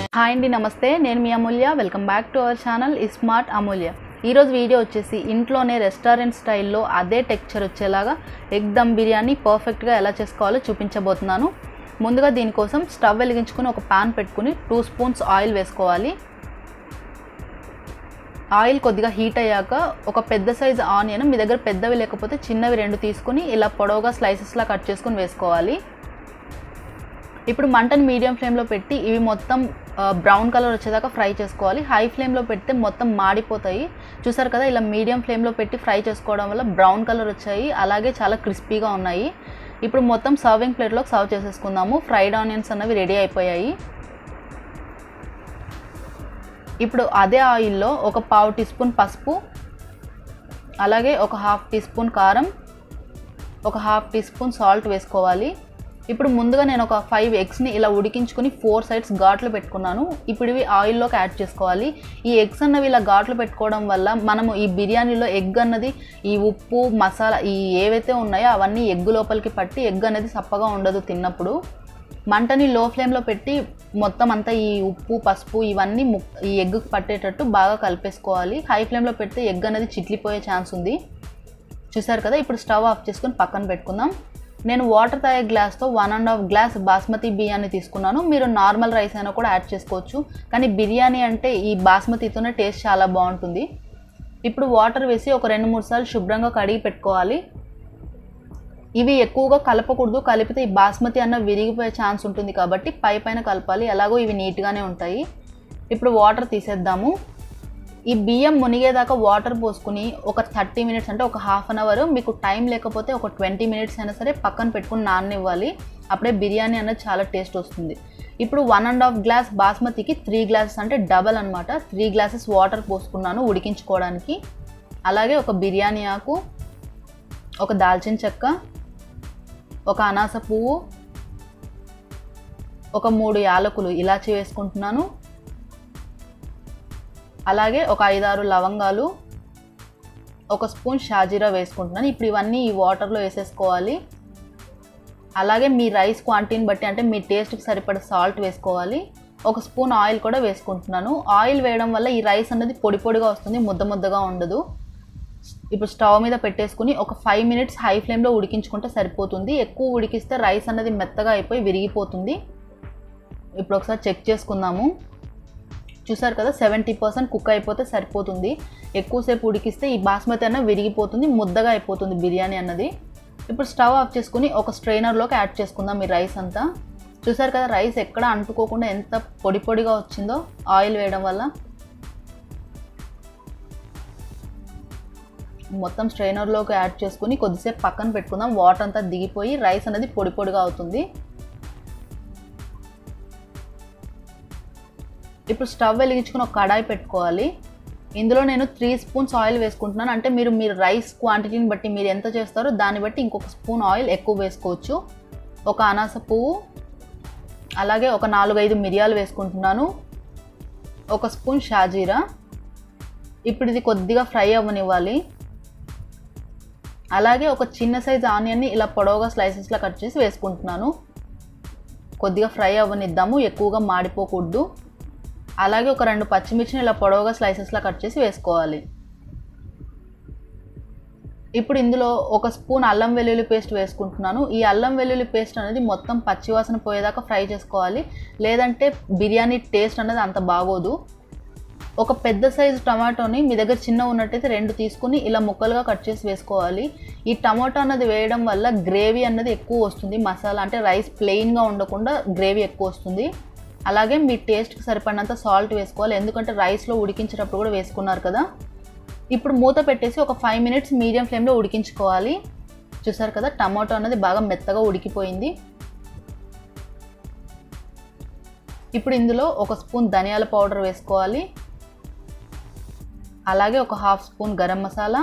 hi అండి నమస్తే నేను మీ Amulya welcome back to our channel smart Amulya ఈరోజు వీడియో వచ్చేసి ఇంట్లోనే రెస్టారెంట్ స్టైల్లో అదే టెక్చర్ వచ్చేలాగా ఎగ్ దమ్ బిర్యానీ పర్ఫెక్ట్గా ఎలా చేసుకోవాలో చూపించబోతున్నాను ముందుగా దీనికోసం స్టవ్ వెలిగించుకుని ఒక పాన్ పెట్టుకుని టూ స్పూన్స్ ఆయిల్ వేసుకోవాలి ఆయిల్ కొద్దిగా హీట్ అయ్యాక ఒక పెద్ద సైజు ఆనియన్ మీ దగ్గర పెద్దవి లేకపోతే చిన్నవి రెండు తీసుకుని ఇలా పొడవుగా స్లైసెస్లా కట్ చేసుకుని వేసుకోవాలి ఇప్పుడు మంటను మీడియం ఫ్లేమ్లో పెట్టి ఇవి మొత్తం బ్రౌన్ కలర్ వచ్చేదాకా ఫ్రై చేసుకోవాలి హై ఫ్లేమ్లో పెడితే మొత్తం మాడిపోతాయి చూసారు కదా ఇలా మీడియం ఫ్లేమ్లో పెట్టి ఫ్రై చేసుకోవడం వల్ల బ్రౌన్ కలర్ వచ్చాయి అలాగే చాలా క్రిస్పీగా ఉన్నాయి ఇప్పుడు మొత్తం సర్వింగ్ ప్లేట్లోకి సర్వ్ చేసేసుకుందాము ఫ్రైడ్ ఆనియన్స్ అన్నవి రెడీ అయిపోయాయి ఇప్పుడు అదే ఆయిల్లో ఒక పావు టీ స్పూన్ పసుపు అలాగే ఒక హాఫ్ టీ స్పూన్ కారం ఒక హాఫ్ టీ స్పూన్ సాల్ట్ వేసుకోవాలి ఇప్పుడు ముందుగా నేను ఒక ఫైవ్ ఎగ్స్ని ఇలా ఉడికించుకుని ఫోర్ సైడ్స్ ఘాట్లు పెట్టుకున్నాను ఇప్పుడు ఇవి ఆయిల్లోకి యాడ్ చేసుకోవాలి ఈ ఎగ్స్ అన్నవి ఇలా ఘాట్లు పెట్టుకోవడం వల్ల మనము ఈ బిర్యానీలో ఎగ్ అన్నది ఈ ఉప్పు మసాలా ఈ ఏవైతే ఉన్నాయో అవన్నీ ఎగ్ లోపలికి పట్టి ఎగ్ అనేది సప్పగా ఉండదు తిన్నప్పుడు మంటని లో ఫ్లేమ్లో పెట్టి మొత్తం అంతా ఈ ఉప్పు పసుపు ఇవన్నీ ము ఈ ఎగ్కి పట్టేటట్టు బాగా కలిపేసుకోవాలి హై ఫ్లేమ్లో పెడితే ఎగ్ అనేది చిట్లిపోయే ఛాన్స్ ఉంది చూసారు కదా ఇప్పుడు స్టవ్ ఆఫ్ చేసుకొని పక్కన పెట్టుకుందాం నేను వాటర్ తాగే గ్లాస్తో one and half glass basmati బియ్యాన్ని తీసుకున్నాను మీరు నార్మల్ రైస్ అయినా కూడా యాడ్ చేసుకోవచ్చు కానీ బిర్యానీ అంటే ఈ బాస్మతితోనే టేస్ట్ చాలా బాగుంటుంది ఇప్పుడు వాటర్ వేసి ఒక రెండు మూడు సార్లు శుభ్రంగా కడిగి పెట్టుకోవాలి ఇవి ఎక్కువగా కలపకూడదు కలిపితే ఈ బాస్మతి అన్న విరిగిపోయే ఛాన్స్ ఉంటుంది కాబట్టి పై పైన కలపాలి ఎలాగో ఇవి నీట్గానే ఉంటాయి ఇప్పుడు వాటర్ తీసేద్దాము ఈ బియ్యం మునిగేదాకా వాటర్ పోసుకుని ఒక థర్టీ మినిట్స్ అంటే ఒక హాఫ్ అన్ అవర్ మీకు టైం లేకపోతే ఒక ట్వంటీ మినిట్స్ అయినా సరే పక్కన పెట్టుకుని నాననివ్వాలి అప్పుడే బిర్యానీ అనేది చాలా టేస్ట్ వస్తుంది ఇప్పుడు వన్ అండ్ హాఫ్ గ్లాస్ బాస్మతికి త్రీ గ్లాసెస్ అంటే డబల్ అనమాట త్రీ గ్లాసెస్ వాటర్ పోసుకున్నాను ఉడికించుకోవడానికి అలాగే ఒక బిర్యానీ ఆకు ఒక దాల్చిన చెక్క ఒక అనాస పువ్వు ఒక మూడు యాలకులు ఇలాచి వేసుకుంటున్నాను అలాగే ఒక ఐదారు లవంగాలు ఒక స్పూన్ షాజీరా వేసుకుంటున్నాను ఇప్పుడు ఇవన్నీ ఈ వాటర్లో వేసేసుకోవాలి అలాగే మీ రైస్ క్వాంటిటీని బట్టి అంటే మీ టేస్ట్కి సరిపడ సాల్ట్ వేసుకోవాలి ఒక స్పూన్ ఆయిల్ కూడా వేసుకుంటున్నాను ఆయిల్ వేయడం వల్ల ఈ రైస్ అనేది పొడి పొడిగా వస్తుంది ముద్ద ముద్దగా ఉండదు ఇప్పుడు స్టవ్ మీద పెట్టేసుకుని ఒక ఫైవ్ మినిట్స్ హై ఫ్లేమ్లో ఉడికించుకుంటే సరిపోతుంది ఎక్కువ ఉడికిస్తే రైస్ అనేది మెత్తగా అయిపోయి విరిగిపోతుంది ఇప్పుడు ఒకసారి చెక్ చేసుకుందాము చూసారు కదా సెవెంటీ పర్సెంట్ కుక్ అయిపోతే సరిపోతుంది ఎక్కువసేపు ఉడికిస్తే ఈ బాస్మతి అన్న విరిగిపోతుంది ముద్దగా అయిపోతుంది బిర్యానీ అన్నది ఇప్పుడు స్టవ్ ఆఫ్ చేసుకుని ఒక స్ట్రైనర్లోకి యాడ్ చేసుకుందాం ఈ రైస్ అంతా చూసారు కదా రైస్ ఎక్కడ అంటుకోకుండా ఎంత పొడి పొడిగా వచ్చిందో ఆయిల్ వేయడం వల్ల మొత్తం స్ట్రైనర్లోకి యాడ్ చేసుకుని కొద్దిసేపు పక్కన పెట్టుకుందాం వాటర్ అంతా దిగిపోయి రైస్ అనేది పొడి పొడిగా అవుతుంది ఇప్పుడు స్టవ్ వెలిగించుకుని ఒక కడాయి పెట్టుకోవాలి ఇందులో నేను త్రీ స్పూన్స్ ఆయిల్ వేసుకుంటున్నాను అంటే మీరు మీరు రైస్ క్వాంటిటీని బట్టి మీరు ఎంత చేస్తారో దాన్ని బట్టి ఇంకొక స్పూన్ ఆయిల్ ఎక్కువ వేసుకోవచ్చు ఒక అనాస పువ్వు అలాగే ఒక నాలుగైదు మిరియాలు వేసుకుంటున్నాను ఒక స్పూన్ షాజీరా ఇప్పుడు ఇది కొద్దిగా ఫ్రై అవ్వనివ్వాలి అలాగే ఒక చిన్న సైజ్ ఆనియన్ని ఇలా పొడవుగా స్లైసెస్లా కట్ చేసి వేసుకుంటున్నాను కొద్దిగా ఫ్రై అవ్వనిద్దాము ఎక్కువగా మాడిపోకూడదు అలాగే ఒక రెండు పచ్చిమిర్చిని ఇలా పొడవుగా స్లైసెస్లా కట్ చేసి వేసుకోవాలి ఇప్పుడు ఇందులో ఒక స్పూన్ అల్లం వెల్లుల్లి పేస్ట్ వేసుకుంటున్నాను ఈ అల్లం వెల్లుల్లి పేస్ట్ అనేది మొత్తం పచ్చివాసన పోయేదాకా ఫ్రై చేసుకోవాలి లేదంటే బిర్యానీ టేస్ట్ అనేది అంత బాగోదు ఒక పెద్ద సైజు టమాటోని మీ దగ్గర చిన్న ఉన్నట్టయితే రెండు తీసుకుని ఇలా ముక్కలుగా కట్ చేసి వేసుకోవాలి ఈ టమాటో అన్నది వేయడం వల్ల గ్రేవీ అన్నది ఎక్కువ వస్తుంది మసాలా అంటే రైస్ ప్లెయిన్గా ఉండకుండా గ్రేవీ ఎక్కువ వస్తుంది అలాగే మీ టేస్ట్కి సరిపడినంత సాల్ట్ వేసుకోవాలి ఎందుకంటే రైస్లో ఉడికించేటప్పుడు కూడా వేసుకున్నారు కదా ఇప్పుడు మూత పెట్టేసి ఒక ఫైవ్ మినిట్స్ మీడియం ఫ్లేమ్లో ఉడికించుకోవాలి చూసారు కదా టమాటో అనేది బాగా మెత్తగా ఉడికిపోయింది ఇప్పుడు ఇందులో ఒక స్పూన్ ధనియాల పౌడర్ వేసుకోవాలి అలాగే ఒక హాఫ్ స్పూన్ గరం మసాలా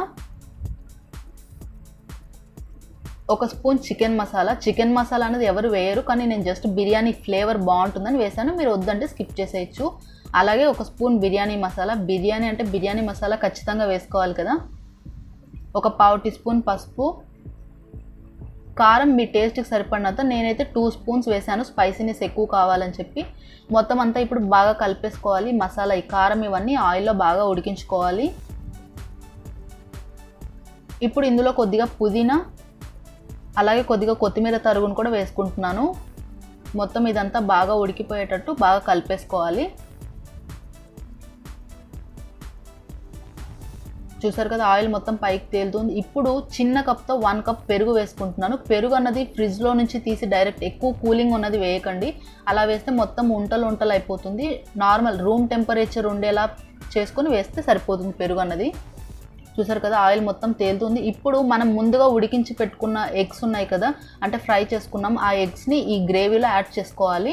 ఒక spoon chicken masala chicken masala అనేది ఎవరు వేయరు కానీ నేను జస్ట్ బిర్యానీ ఫ్లేవర్ బాగుంటుందని వేసాను మీరు వద్దంటే స్కిప్ చేసేయచ్చు అలాగే ఒక స్పూన్ బిర్యానీ మసాలా బిర్యానీ అంటే బిర్యానీ మసాలా ఖచ్చితంగా వేసుకోవాలి కదా ఒక పావు టీ స్పూన్ పసుపు కారం మీ టేస్ట్కి సరిపడినంత నేనైతే టూ స్పూన్స్ వేసాను స్పైసీనెస్ ఎక్కువ కావాలని చెప్పి మొత్తం అంతా ఇప్పుడు బాగా కలిపేసుకోవాలి మసాలా ఈ కారం ఇవన్నీ ఆయిల్లో బాగా ఉడికించుకోవాలి ఇప్పుడు ఇందులో కొద్దిగా పుదీనా అలాగే కొద్దిగా కొత్తిమీర తరుగును కూడా వేసుకుంటున్నాను మొత్తం ఇదంతా బాగా ఉడికిపోయేటట్టు బాగా కలిపేసుకోవాలి చూసారు కదా ఆయిల్ మొత్తం పైకి తేలుతుంది ఇప్పుడు చిన్న కప్తో వన్ కప్ పెరుగు వేసుకుంటున్నాను పెరుగు అన్నది ఫ్రిడ్జ్లో నుంచి తీసి డైరెక్ట్ ఎక్కువ కూలింగ్ ఉన్నది వేయకండి అలా వేస్తే మొత్తం ఉంటలు ఉంటలు అయిపోతుంది నార్మల్ రూమ్ టెంపరేచర్ ఉండేలా చేసుకొని వేస్తే సరిపోతుంది పెరుగు అన్నది చూసారు కదా ఆయిల్ మొత్తం తేలుతుంది ఇప్పుడు మనం ముందుగా ఉడికించి పెట్టుకున్న ఎగ్స్ ఉన్నాయి కదా అంటే ఫ్రై చేసుకున్నాం ఆ ఎగ్స్ని ఈ గ్రేవీలో యాడ్ చేసుకోవాలి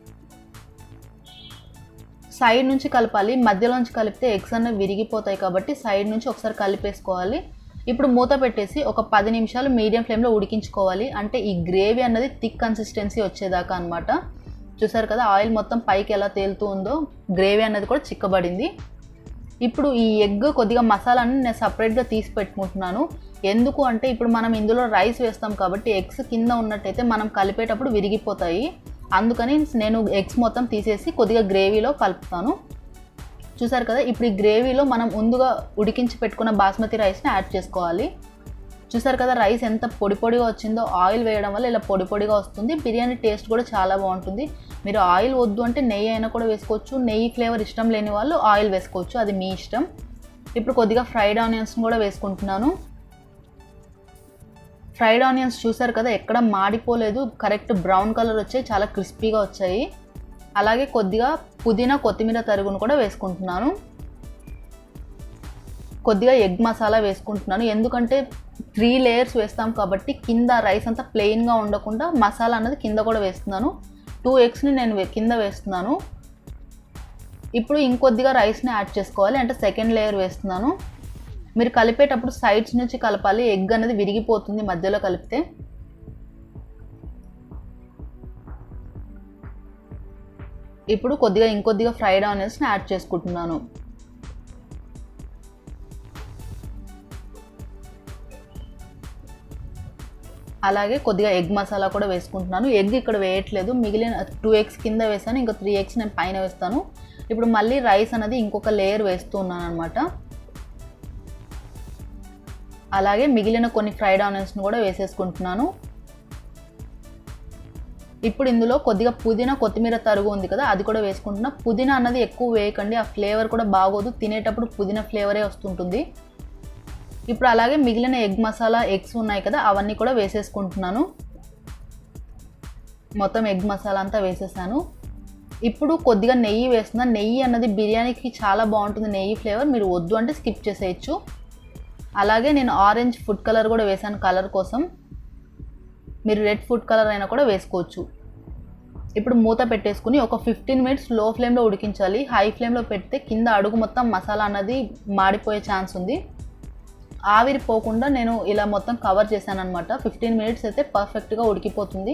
సైడ్ నుంచి కలపాలి మధ్యలోంచి కలిపితే ఎగ్స్ అనేవి విరిగిపోతాయి కాబట్టి సైడ్ నుంచి ఒకసారి కలిపేసుకోవాలి ఇప్పుడు మూత పెట్టేసి ఒక పది నిమిషాలు మీడియం ఫ్లేమ్లో ఉడికించుకోవాలి అంటే ఈ గ్రేవీ అన్నది థిక్ కన్సిస్టెన్సీ వచ్చేదాకా అనమాట చూసారు కదా ఆయిల్ మొత్తం పైకి ఎలా తేలుతూ ఉందో గ్రేవీ అనేది కూడా చిక్కబడింది ఇప్పుడు ఈ ఎగ్ కొద్దిగా మసాలాని నేను సపరేట్గా తీసి పెట్టుకుంటున్నాను ఎందుకు అంటే ఇప్పుడు మనం ఇందులో రైస్ వేస్తాం కాబట్టి ఎగ్స్ కింద ఉన్నట్టయితే మనం కలిపేటప్పుడు విరిగిపోతాయి అందుకని నేను ఎగ్స్ మొత్తం తీసేసి కొద్దిగా గ్రేవీలో కలుపుతాను చూసారు కదా ఇప్పుడు ఈ గ్రేవీలో మనం ముందుగా ఉడికించి పెట్టుకున్న బాస్మతి రైస్ని యాడ్ చేసుకోవాలి చూసారు కదా రైస్ ఎంత పొడి పొడిగా వచ్చిందో ఆయిల్ వేయడం వల్ల ఇలా పొడి పొడిగా వస్తుంది బిర్యానీ టేస్ట్ కూడా చాలా బాగుంటుంది మీరు ఆయిల్ వద్దు అంటే నెయ్యి అయినా కూడా వేసుకోవచ్చు నెయ్యి ఫ్లేవర్ ఇష్టం లేని వాళ్ళు ఆయిల్ వేసుకోవచ్చు అది మీ ఇష్టం ఇప్పుడు కొద్దిగా ఫ్రైడ్ ఆనియన్స్ని కూడా వేసుకుంటున్నాను ఫ్రైడ్ ఆనియన్స్ చూసారు కదా ఎక్కడ మాడిపోలేదు కరెక్ట్ బ్రౌన్ కలర్ వచ్చాయి చాలా క్రిస్పీగా వచ్చాయి అలాగే కొద్దిగా పుదీనా కొత్తిమీర తరుగును కూడా వేసుకుంటున్నాను కొద్దిగా ఎగ్ మసాలా వేసుకుంటున్నాను ఎందుకంటే త్రీ లేయర్స్ వేస్తాం కాబట్టి కింద రైస్ అంతా ప్లెయిన్గా ఉండకుండా మసాలా అన్నది కింద కూడా వేస్తున్నాను టూ ఎగ్స్ని నేను వే- కింద వేస్తున్నాను ఇప్పుడు ఇంకొద్దిగా రైస్ని యాడ్ చేసుకోవాలి అంటే సెకండ్ లేయర్ వేస్తున్నాను మీరు కలిపేటప్పుడు సైడ్స్ నుంచి కలపాలి ఎగ్ అనేది విరిగిపోతుంది మధ్యలో కలిపితే ఇప్పుడు కొద్దిగా ఇంకొద్దిగా ఫ్రైడ్ ఆనియన్స్ని యాడ్ చేసుకుంటున్నాను అలాగే కొద్దిగా ఎగ్ మసాలా కూడా వేసుకుంటున్నాను ఎగ్ ఇక్కడ వేయట్లేదు మిగిలిన టూ ఎగ్స్ కింద వేసాను ఇంకా త్రీ ఎగ్స్ నేను పైన వేస్తాను ఇప్పుడు మళ్ళీ రైస్ అనేది ఇంకొక లేయర్ వేస్తున్నాను అనమాట అలాగే మిగిలిన కొన్ని ఫ్రైడ్ ఆనియన్స్ని కూడా వేసేసుకుంటున్నాను ఇప్పుడు ఇందులో కొద్దిగా పుదీనా కొత్తిమీర తరుగు ఉంది కదా అది కూడా వేసుకుంటున్నా పుదీనా అన్నది ఎక్కువ వేయకండి ఆ ఫ్లేవర్ కూడా బాగోదు తినేటప్పుడు పుదీనా ఫ్లేవరే వస్తుంటుంది ఇప్పుడు అలాగే మిగిలిన ఎగ్ మసాలా ఎగ్స్ ఉన్నాయి కదా అవన్నీ కూడా వేసేసుకుంటున్నాను మొత్తం ఎగ్ మసాలా అంతా వేసేసాను ఇప్పుడు కొద్దిగా నెయ్యి వేస్తున్నాను నెయ్యి అన్నది బిర్యానీకి చాలా బాగుంటుంది నెయ్యి ఫ్లేవర్ మీరు వద్దు అంటే స్కిప్ చేసేయచ్చు అలాగే నేను ఆరెంజ్ ఫుడ్ కలర్ కూడా వేసాను కలర్ కోసం మీరు రెడ్ ఫుడ్ కలర్ అయినా కూడా వేసుకోవచ్చు ఇప్పుడు మూత పెట్టేసుకుని ఒక ఫిఫ్టీన్ మినిట్స్ లో ఫ్లేమ్లో ఉడికించాలి హై ఫ్లేమ్లో పెడితే కింద అడుగు మొత్తం మసాలా అన్నది మాడిపోయే ఛాన్స్ ఉంది ఆవిరి పోకుండా నేను ఇలా మొత్తం కవర్ చేశాను అనమాట ఫిఫ్టీన్ మినిట్స్ అయితే పర్ఫెక్ట్గా ఉడికిపోతుంది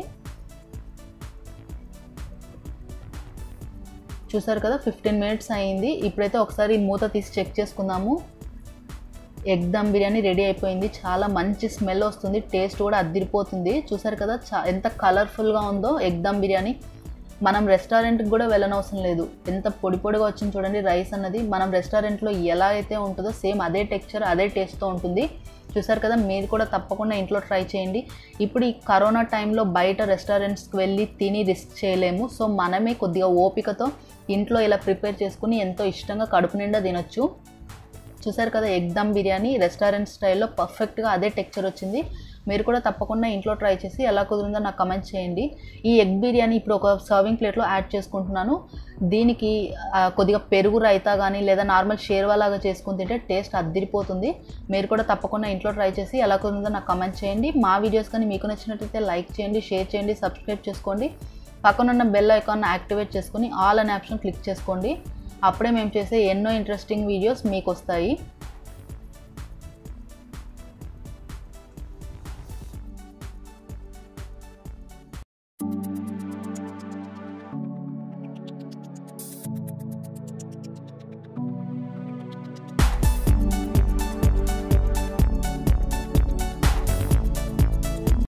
చూసారు కదా ఫిఫ్టీన్ మినిట్స్ అయ్యింది ఇప్పుడైతే ఒకసారి మూత తీసి చెక్ చేసుకుందాము ఎగ్ దమ్ బిర్యానీ రెడీ అయిపోయింది చాలా మంచి స్మెల్ వస్తుంది టేస్ట్ కూడా అద్దిరిపోతుంది చూసారు కదా చా ఎంత కలర్ఫుల్గా ఉందో ఎగ్ దమ్ బిర్యానీ మనం రెస్టారెంట్కి కూడా వెళ్ళనవసరం లేదు ఎంత పొడి పొడిగా వచ్చింది చూడండి రైస్ అన్నది మనం రెస్టారెంట్లో ఎలా అయితే ఉంటుందో సేమ్ అదే టెక్స్చర్ అదే టేస్ట్తో ఉంటుంది చూసారు కదా మీరు కూడా తప్పకుండా ఇంట్లో ట్రై చేయండి ఇప్పుడు ఈ కరోనా టైంలో బయట రెస్టారెంట్స్కి వెళ్ళి తిని రిస్క్ చేయలేము సో మనమే కొద్దిగా ఓపికతో ఇంట్లో ఇలా ప్రిపేర్ చేసుకుని ఎంతో ఇష్టంగా కడుపు నిండా తినొచ్చు చూసారు కదా ఎగ్ దమ్ బిర్యానీ రెస్టారెంట్ స్టైల్లో పర్ఫెక్ట్గా అదే టెక్చర్ వచ్చింది మీరు కూడా తప్పకుండా ఇంట్లో ట్రై చేసి ఎలా కుదిరిందో నాకు కమెంట్ చేయండి ఈ ఎగ్ బిర్యానీ ఇప్పుడు ఒక సర్వింగ్ ప్లేట్లో యాడ్ చేసుకుంటున్నాను దీనికి ఆ, కొద్దిగా పెరుగు రైతా కానీ లేదా నార్మల్ షేర్వా లాగా చేసుకుని తింటే టేస్ట్ అద్దిరిపోతుంది మీరు కూడా తప్పకుండా ఇంట్లో ట్రై చేసి ఎలా కుదిరిందో నాకు కమెంట్ చేయండి మా వీడియోస్ కానీ మీకు నచ్చినట్లయితే లైక్ చేయండి షేర్ చేయండి సబ్స్క్రైబ్ చేసుకోండి పక్కనున్న బెల్ ఐకాన్ యాక్టివేట్ చేసుకుని ఆల్ అనే ఆప్షన్ క్లిక్ చేసుకోండి అప్పుడే మేము చేసే ఎన్నో ఇంట్రెస్టింగ్ వీడియోస్ మీకు వస్తాయి